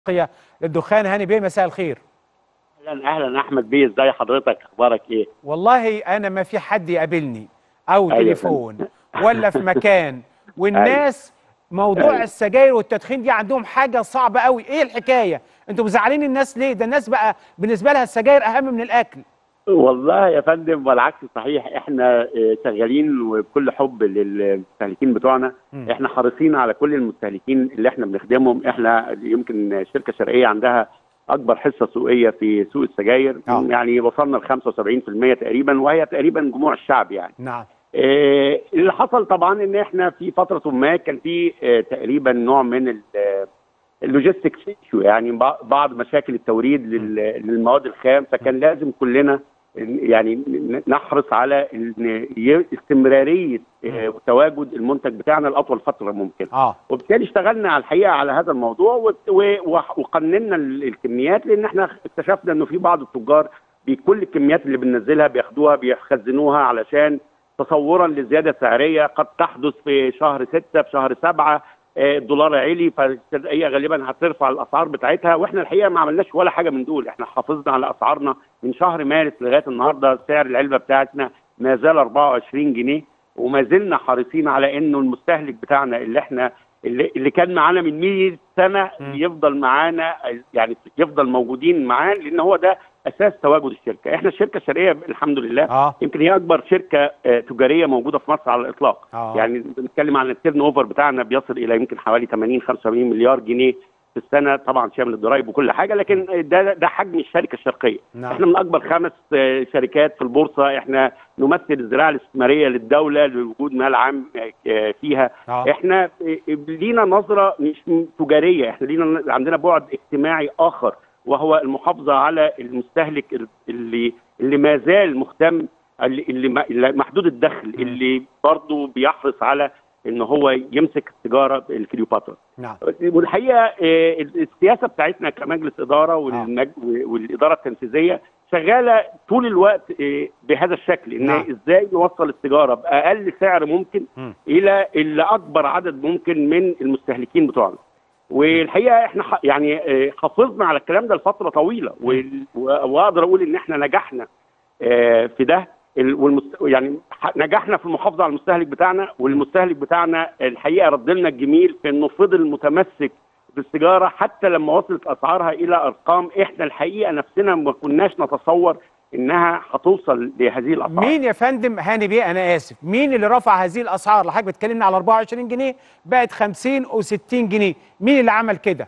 التنقية للدخان هاني بيه مساء الخير اهلا اهلا احمد بيه ازاي حضرتك اخبارك ايه والله انا ما في حد يقابلني او أيوة تليفون ولا في مكان والناس موضوع أيوة. السجاير والتدخين دي عندهم حاجه صعبه قوي ايه الحكايه انتوا مزعلين الناس ليه ده الناس بقى بالنسبه لها السجاير اهم من الاكل والله يا فندم والعكس صحيح احنا آه، شغالين وبكل حب للمستهلكين بتوعنا مم. احنا حريصين على كل المستهلكين اللي احنا بنخدمهم احنا يمكن الشركه الشرقيه عندها اكبر حصه سوقيه في سوق السجاير آه. يعني وصلنا ل 75% تقريبا وهي تقريبا جموع الشعب يعني نعم آه، اللي حصل طبعا ان احنا في فتره ما كان في آه، تقريبا نوع من ال- آه، اللوجيستكس ايشو يعني بع- بعض مشاكل التوريد لل- للمواد الخام فكان لازم كلنا يعني ن- نحرص على إن ي- استمراريه آه، تواجد المنتج بتاعنا لاطول فتره ممكنه اه وبالتالي اشتغلنا على الحقيقه على هذا الموضوع وت- و- وح- وقننا ال- الكميات لان احنا اكتشفنا انه في بعض التجار بكل الكميات اللي بننزلها بياخدوها بيخزنوها علشان تصورا للزياده السعريه قد تحدث في شهر ستة في شهر سبعة آه، الدولار عالي فهي غالبا هترفع الاسعار بتاعتها واحنا الحقيقه ما عملناش ولا حاجه من دول احنا حافظنا على اسعارنا من شهر مارس لغايه النهارده سعر العلبه بتاعتنا ما زال 24 جنيه وما زلنا حريصين على انه المستهلك بتاعنا اللي احنا اللي, اللي كان معانا من 100 سنه مم. يفضل معانا يعني يفضل موجودين معاه لان هو ده اساس تواجد الشركه احنا الشركه الشرقيه الحمد لله اه يمكن هي اكبر شركه آه، تجاريه موجوده في مصر على الاطلاق آه. يعني بنتكلم عن التيرن اوفر بتاعنا بيصل الى يمكن حوالي 80 85 مليار جنيه في السنه طبعا شامل الضرائب وكل حاجه لكن ده ده حجم الشركه الشرقيه نعم. احنا من اكبر خمس آه، شركات في البورصه احنا نمثل الزراعه الاستثماريه للدوله لوجود مال عام آه، فيها اه احنا لينا نظره مش تجاريه احنا لينا عندنا بعد اجتماعي اخر وهو المحافظه على المستهلك اللي اللي ما زال مهتم اللي اللي ما- اللي محدود الدخل اللي برضه بيحرص على ان هو يمسك التجاره الكليوباترا نعم والحقيقه آه، السياسه بتاعتنا كمجلس اداره والمج... والاداره التنفيذيه شغاله طول الوقت آه، بهذا الشكل ان نعم. ازاي نوصل التجاره باقل سعر ممكن مم. الى الى اكبر عدد ممكن من المستهلكين بتوعنا والحقيقه احنا ح- يعني آه، حافظنا على الكلام ده لفتره طويله وال- و- واقدر اقول ان احنا نجحنا آه، في ده ال- والمست... يعني ح- نجحنا في المحافظه على المستهلك بتاعنا والمستهلك بتاعنا الحقيقه رد لنا الجميل في انه فضل متمسك بالسيجاره حتى لما وصلت اسعارها الى ارقام احنا الحقيقه نفسنا ما كناش نتصور انها هتوصل لهذه الاسعار مين يا فندم هاني بيه انا اسف مين اللي رفع هذه الاسعار اللي حضرتك بتكلمنا على 24 جنيه بقت 50 و60 جنيه مين اللي عمل كده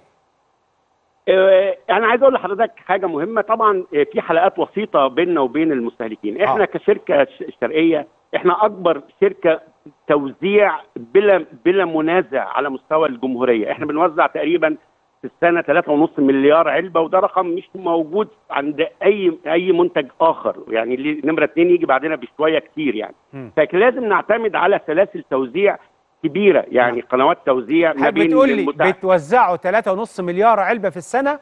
آه، انا عايز اقول لحضرتك حاجه مهمه طبعا آه، في حلقات وسيطه بيننا وبين المستهلكين احنا آه. كشركه ش- شرقيه احنا اكبر شركه توزيع بلا بلا منازع على مستوى الجمهوريه احنا بنوزع تقريبا في السنه 3.5 مليار علبه وده رقم مش موجود عند اي اي منتج اخر يعني اللي نمره اثنين يجي بعدنا بشويه كتير يعني مم. فكان لازم نعتمد على سلاسل توزيع كبيره يعني نعم. قنوات توزيع ما حضرتك بين بتقول لي المتع- بتوزعوا 3.5 مليار علبه في السنه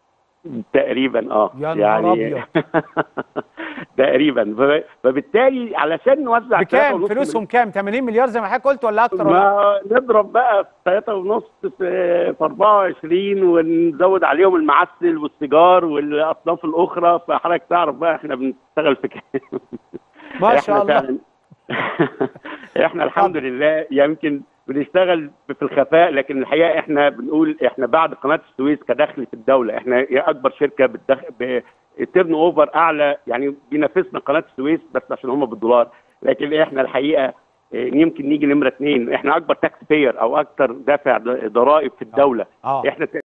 تقريبا اه يا نهار أبيض. تقريبا ف- فبالتالي علشان نوزع بكام 3.5 فلوسهم كام 80 مليار زي ما حضرتك قلت ولا اكتر ولا ما نضرب بقى في 3 ونص في في 24 ونزود عليهم المعسل والسيجار والاصناف الاخرى فحضرتك تعرف بقى احنا بنشتغل في كام ما إحنا شاء الله فعلاً- احنا الحمد لله يمكن بنشتغل في الخفاء لكن الحقيقه احنا بنقول احنا بعد قناه السويس كدخل في الدوله احنا هي اكبر شركه بتدخل بتيرن اوفر اعلى يعني بينافسنا قناه السويس بس عشان هم بالدولار لكن احنا الحقيقه اه، يمكن نيجي نمره اثنين احنا اكبر تاكس بير او اكثر دافع ضرائب في الدوله اه احنا